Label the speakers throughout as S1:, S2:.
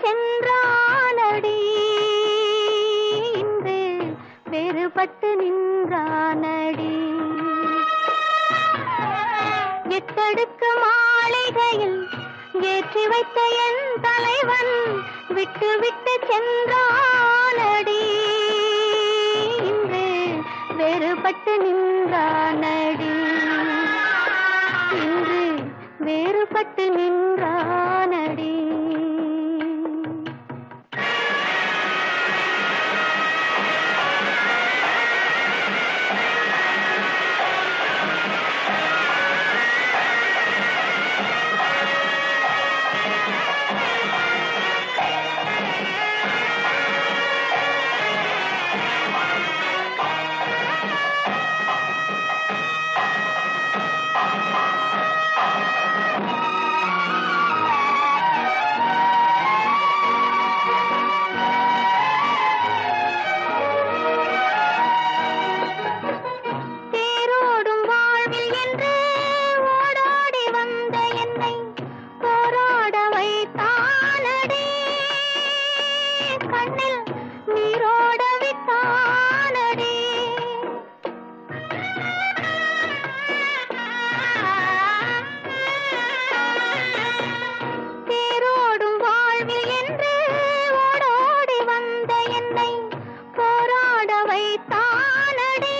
S1: சென்றானடி இன்று வேறுபட்டு நின்றானடி எட்டடுக்கு மாளிகையில் ஏற்றி வைத்த என் தலைவன் விட்டு விட்டு சென்றானடி இன்று வேறுபட்டு நின்றானடி இன்று வேறுபட்டு நின்றானடி தேரோடும் வாழ்வில் என்று ஓடோடி வந்த என்னை போராட வைத்தானடி கண்ணில் நீரோட விட்டானடி தேரோடும் வாழ்வில் என்று ஓடோடி வந்த என்னை போராட வைத்தானடி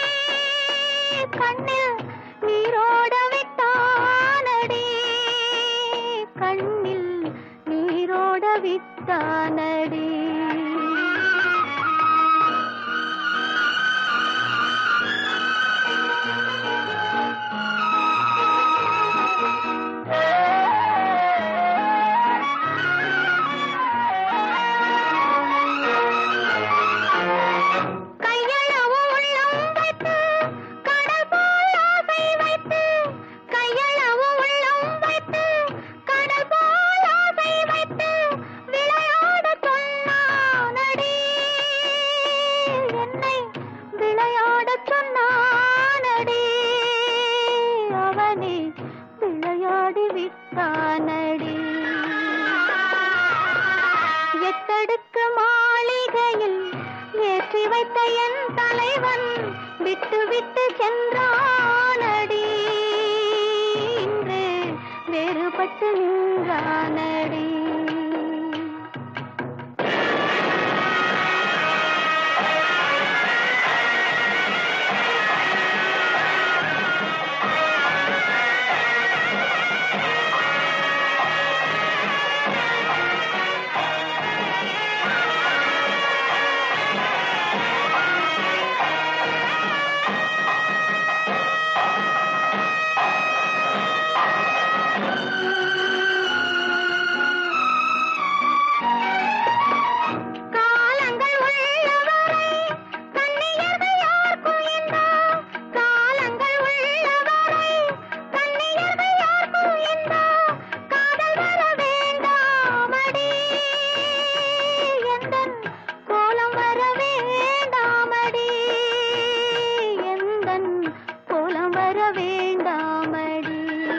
S1: கண்ணில் நீரோட விட்டானடி கண்ணில் நீரோட விட்டானடி கையளவு உள்ளம் வைத்து கடல் போல் ஆசை வைத்து கையளவு உள்ளம் வைத்து கடல் போல் ஆசை வைத்து விளையாட சொன்னானடி என்னை விளையாட சொன்னானடி அவனே விளையாடி விட்டானடி எட்டடுக்கு மாளிகையில் ஏற்றி வைத்த என் தலைவன் விட்டு விட்டு சென்றானடி இன்று வேறுபட்டு நின்றானடி காலங்கள் உள்ளவரை கண்ணியர்கள் யாருக்கும் இன்பா காலங்கள் உள்ளவரை கண்ணியர்கள் யாருக்கும் இன்பா காதல் வர வேண்டாமடி எந்தன் கோலம் வர வேண்டாமடி எந்தன் கோலம் வர வேண்டாமடி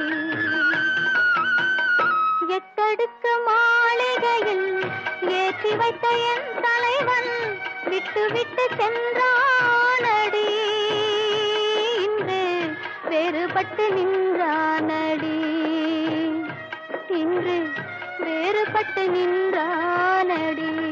S1: எட்டடுக்கு மாளிகையில் ஏற்றி வைத்த என் தலைவன் விட்டு விட்டு சென்றானடி இன்று வேறுபட்டு நின்றானடி இன்று வேறுபட்டு நின்றானடி